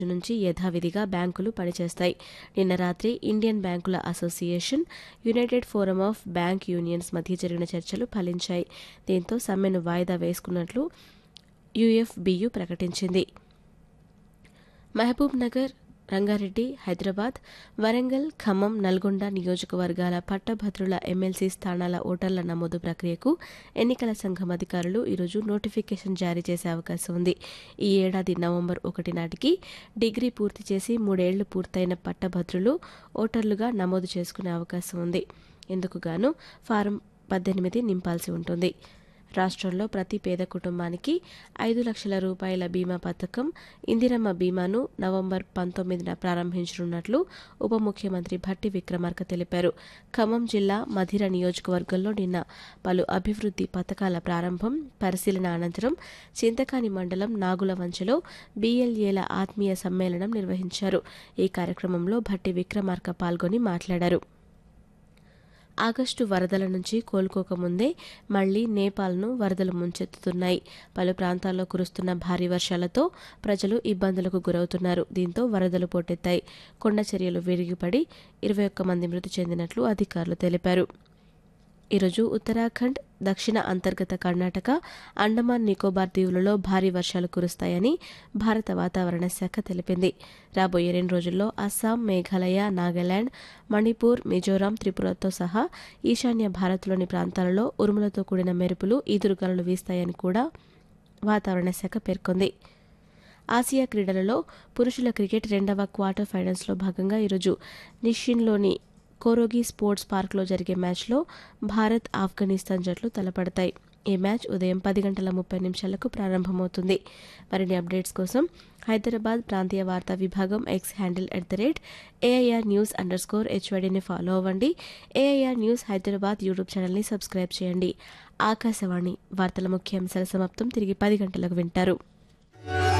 నుంచి యథావిధిగా బ్యాంకులు పనిచేస్తాయి నిన్న రాత్రి ఇండియన్ బ్యాంకుల association united forum of bank unions మధ్య జరిగిన చర్చలు ఫలించాయి దీంతో సమ్మెను వాయిదా వేసుకున్నట్లు యుఎఫ్బియు ప్రకటించింది మహబూబ్ నగర్ రంగారెడ్డి హైదరాబాద్ వరంగల్ ఖమ్మం నల్గొండ నియోజకవర్గాల పట్టభద్రుల ఎమ్మెల్సీ స్థానాల ఓటర్ల నమోదు ప్రక్రియకు ఎన్నికల సంఘం అధికారులు ఈరోజు నోటిఫికేషన్ జారీ చేసే అవకాశం ఉంది ఈ ఏడాది నవంబర్ ఒకటి నాటికి డిగ్రీ పూర్తి చేసి మూడేళ్లు పూర్తయిన పట్టభద్రులు ఓటర్లుగా నమోదు చేసుకునే అవకాశం ఉంది ఇందుకు గాను ఫారం పద్దెనిమిది నింపాల్సి ఉంటుంది రాష్ట్రంలో ప్రతి పేద కుటుంబానికి ఐదు లక్షల రూపాయల బీమా పథకం ఇందిరమ్మ బీమాను నవంబర్ పంతొమ్మిదిన ప్రారంభించనున్నట్లు ఉప ముఖ్యమంత్రి భట్టి విక్రమార్క తెలిపారు ఖమ్మం జిల్లా మధిర నియోజకవర్గంలో నిన్న పలు అభివృద్ధి పథకాల ప్రారంభం పరిశీలన అనంతరం చింతకాని మండలం నాగుల వంచలో బీఎల్ఏల ఆత్మీయ సమ్మేళనం నిర్వహించారు ఈ కార్యక్రమంలో భట్టి విక్రమార్క పాల్గొని మాట్లాడారు ఆగస్టు వరదల నుంచి కోలుకోకముందే మళ్లీ నేపాల్ను వరదలు ముంచెత్తుతున్నాయి పలు ప్రాంతాల్లో కురుస్తున్న భారీ వర్షాలతో ప్రజలు ఇబ్బందులకు గురవుతున్నారు దీంతో వరదలు పోటెత్తాయి కొండ చర్యలు విరిగిపడి ఇరవై ఒక్క మంది మృతి చెందినట్లు అధికారులు తెలిపారు ఈరోజు ఉత్తరాఖండ్ దక్షిణ అంతర్గత కర్ణాటక అండమాన్ నికోబార్ దీవులలో భారీ వర్షాలు కురుస్తాయని భారత వాతావరణ శాఖ తెలిపింది రాబోయే రెండు రోజుల్లో అస్సాం మేఘాలయ నాగాలాండ్ మణిపూర్ మిజోరాం త్రిపురతో సహా ఈశాన్య భారత్లోని ప్రాంతాలలో ఉరుములతో కూడిన మెరుపులు ఈదురుగాలులు వీస్తాయని కూడా వాతావరణ శాఖ పేర్కొంది ఆసియా క్రీడలలో పురుషుల క్రికెట్ రెండవ క్వార్టర్ ఫైనల్స్లో భాగంగా ఈరోజు నిషిన్లోని కోరోగి స్పోర్ట్స్ పార్క్లో జరిగే మ్యాచ్లో భారత్ ఆఫ్ఘనిస్తాన్ జట్లు తలపడతాయి ఈ మ్యాచ్ ఉదయం పది గంటల ముప్పై నిమిషాలకు ప్రారంభమవుతుంది మరిన్ని అప్డేట్స్ కోసం హైదరాబాద్ ప్రాంతీయ వార్తా విభాగం X handle at the rate AIR news underscore స్కోర్ హెచ్వైడీని ఫాలో అవ్వండి ఏఐఆర్ న్యూస్ హైదరాబాద్ యూట్యూబ్ ఛానల్ని సబ్స్క్రైబ్ చేయండి ఆకాశవాణి వార్తల ముఖ్యాంశాల సమాప్తం తిరిగి పది గంటలకు వింటారు